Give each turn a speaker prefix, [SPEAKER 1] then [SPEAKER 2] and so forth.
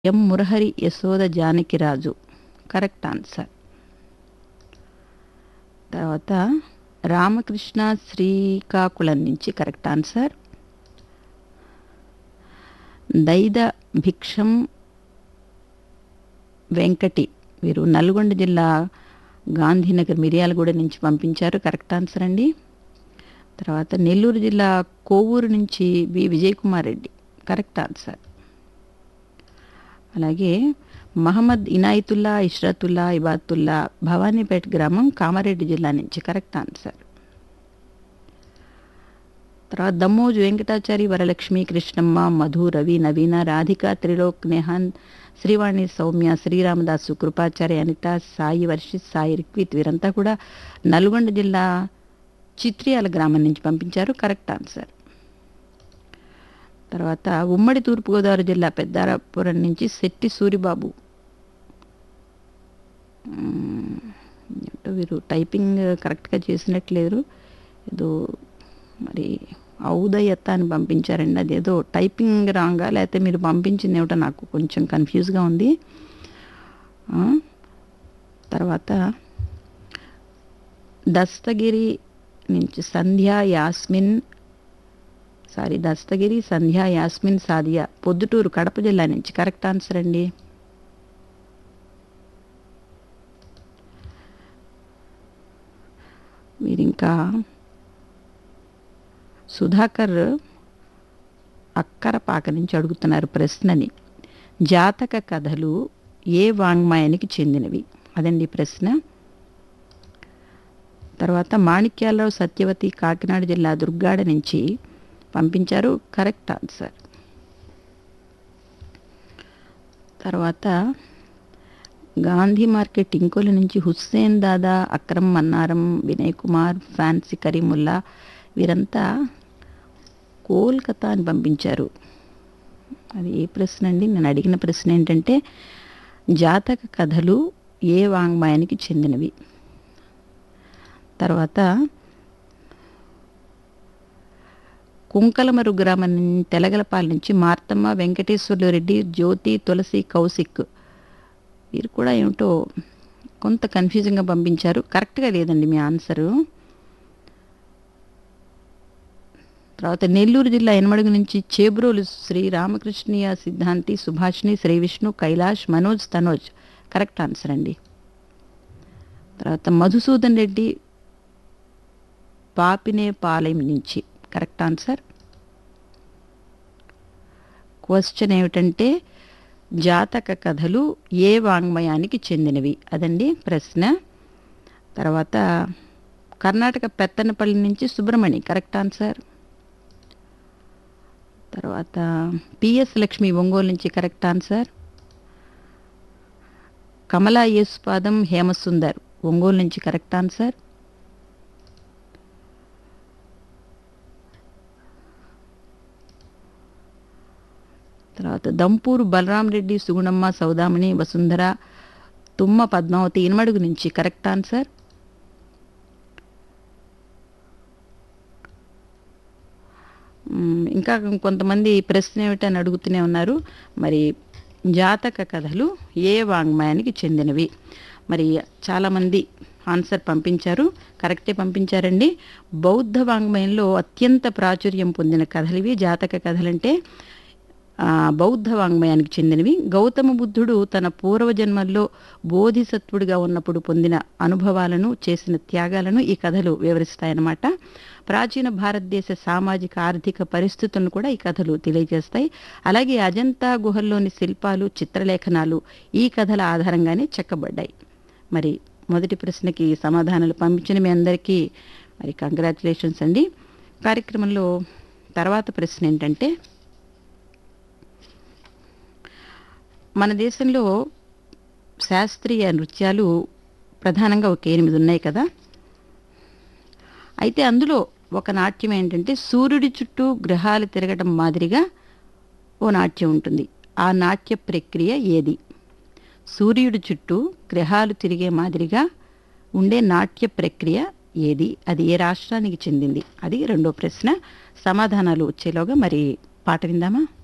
[SPEAKER 1] ఎం Murahari Yashoda Janakiraju correct answer తర్వాత రామకృష్ణ శ్రీకాకుళం నుంచి correct answer Daida Bhiksham Venkati వీరు నల్గొండ జిల్లా గాంధీనగర్ మిర్యాలగూడ నుంచి పంపించారు కరెక్ట్ ఆన్సర్ అండి తర్వాత నెల్లూరు జిల్లా కోవూరు నుంచి B Vijay Kumar Reddy correct answer అలాగే మహమ్మద్ ఇనాయతుల్లా ఇష్రతుల్లా ఇబాతుల్లా భవానీపేట గ్రామం కామారెడ్డి జిల్లా నుంచి కరెక్ట్ ఆన్సర్ తర్వాత దమ్మోజు వెంకటాచారి వరలక్ష్మి కృష్ణమ్మ మధు రవి నవీన రాధిక త్రిలోక్ నెహాన్ శ్రీవాణి సౌమ్య శ్రీరామదాసు కృపాచార్య అనిత సాయి వర్షిత్ సాయి రిక్విత్ వీరంతా కూడా నల్గొండ జిల్లా చిత్రియాల గ్రామం నుంచి పంపించారు కరెక్ట్ ఆన్సర్ తర్వాత ఉమ్మడి తూర్పుగోదావరి జిల్లా పెద్దారపురం నుంచి శెట్టి సూరిబాబు మ్మ్. ఏంటో వీరు టైపింగ్ కరెక్ట్గా చేసినట్లేరు ఏదో మరి ఔదయత్త అని పంపించారండి అదేదో టైపింగ్ రాంగా లేకపోతే మీరు పంపించింది ఏమిటో నాకు కొంచెం కన్ఫ్యూజ్గా ఉంది ఆ, తర్వాత దస్తగిరి నుంచి సంధ్యా యాస్మిన్ సారీ దస్తగిరి సంధ్యా యాస్మిన్ సాదియా పొద్దుటూరు కడప జిల్లా నుంచి కరెక్ట్ ఆన్సర్ అండి మీరు ఇంకా సుధాకర్ అక్కరపాక నుంచి అడుగుతున్నారు ప్రశ్నని జాతక కథలు ఏ వాంగ్మయానికి చెందినవి అదండి ప్రశ్న తర్వాత మాణిక్యాలరావు సత్యవతి కాకినాడ జిల్లా దుర్గాడ నుంచి పంపించారు కరెక్ట్ ఆన్సర్ తర్వాత గాంధీ మార్కెట్ ఇంకోల నుంచి హుస్సేన్ దాదా అక్రమ్ మన్నారం వినయ్ కుమార్ ఫ్యాన్సీ కరీముల్లా వీరంతా కోల్కతా అని పంపించారు అది ఏ ప్రశ్న అండి నేను అడిగిన ప్రశ్న ఏంటంటే జాతక కథలు ఏ వాంగ్మయానికి చెందినవి తర్వాత కుంకలమరు గ్రామం నుం- తెలగలపాల నుంచి మార్తమ్మ వెంకటేశ్వర్లు రెడ్డి జ్యోతి తులసి కౌశిక్ వీరు కూడా ఏమిటో కొంత కన్ఫ్యూజింగ్గా పంపించారు కరెక్ట్గా లేదండి మీ ఆన్సరు తర్వాత నెల్లూరు జిల్లా ఎనమడుగు నుంచి చేబ్రోలు శ్రీ రామకృష్ణీయ సిద్ధాంతి సుభాష్ని శ్రీ విష్ణు కైలాష్ మనోజ్ తనోజ్ కరెక్ట్ ఆన్సర్ అండి తర్వాత మధుసూదన్ రెడ్డి పాపినే పాలెం నుంచి కరెక్ట్ ఆన్సర్ క్వశ్చన్ ఏమిటంటే జాతక కథలు ఏ వాంగ్మయానికి చెందినవి అదండి ప్రశ్న తర్వాత కర్ణాటక పెత్తనపల్లి నుంచి సుబ్రమణి కరెక్ట్ ఆన్సర్ తర్వాత పిఎస్ లక్ష్మి ఒంగోలు నుంచి కరెక్ట్ ఆన్సర్ కమలా యేసుపాదం హేమసుందర్ ఒంగోలు నుంచి కరెక్ట్ ఆన్సర్ తర్వాత దంపూరు బలరాం రెడ్డి సుగుణమ్మ సౌదామణి వసుంధర తుమ్మ పద్మావతి ఇనమడుగు నుంచి కరెక్ట్ ఆన్సర్ మ్మ్, ఇంకా కొంతమంది ప్రశ్న ఏమిటని అడుగుతూనే ఉన్నారు మరి జాతక కథలు ఏ వాంగ్మయానికి చెందినవి మరి చాలామంది ఆన్సర్ పంపించారు కరెక్టే పంపించారండి బౌద్ధ వాంగ్మయంలో అత్యంత ప్రాచుర్యం పొందిన కథలు ఇవి జాతక కథలంటే ఆ, బౌద్ధ వాంగ్మయానికి చెందినవి గౌతమ బుద్ధుడు తన పూర్వజన్మల్లో బోధిసత్వుడిగా ఉన్నప్పుడు పొందిన అనుభవాలను చేసిన త్యాగాలను ఈ కథలు వివరిస్తాయన్నమాట ప్రాచీన భారతదేశ సామాజిక ఆర్థిక పరిస్థితులను కూడా ఈ కథలు తెలియజేస్తాయి అలాగే అజంతా గుహల్లోని శిల్పాలు చిత్రలేఖనాలు ఈ కథల ఆధారంగానే చెక్కబడ్డాయి మరి మొదటి ప్రశ్నకి సమాధానాలు పంపించిన మీ అందరికీ మరి కంగ్రాచులేషన్స్ అండి కార్యక్రమంలో తర్వాత ప్రశ్న ఏంటంటే మన దేశంలో శాస్త్రీయ నృత్యాలు ప్రధానంగా ఒక ఎనిమిది ఉన్నాయి కదా అయితే అందులో ఒక నాట్యం ఏంటంటే సూర్యుడి చుట్టూ గ్రహాలు తిరగటం మాదిరిగా ఓ నాట్యం ఉంటుంది ఆ నాట్య ప్రక్రియ ఏది సూర్యుడి చుట్టూ గ్రహాలు తిరిగే మాదిరిగా ఉండే నాట్య ప్రక్రియ ఏది అది ఏ రాష్ట్రానికి చెందింది అది రెండో ప్రశ్న సమాధానాలు వచ్చేలోగా మరి పాట విందామా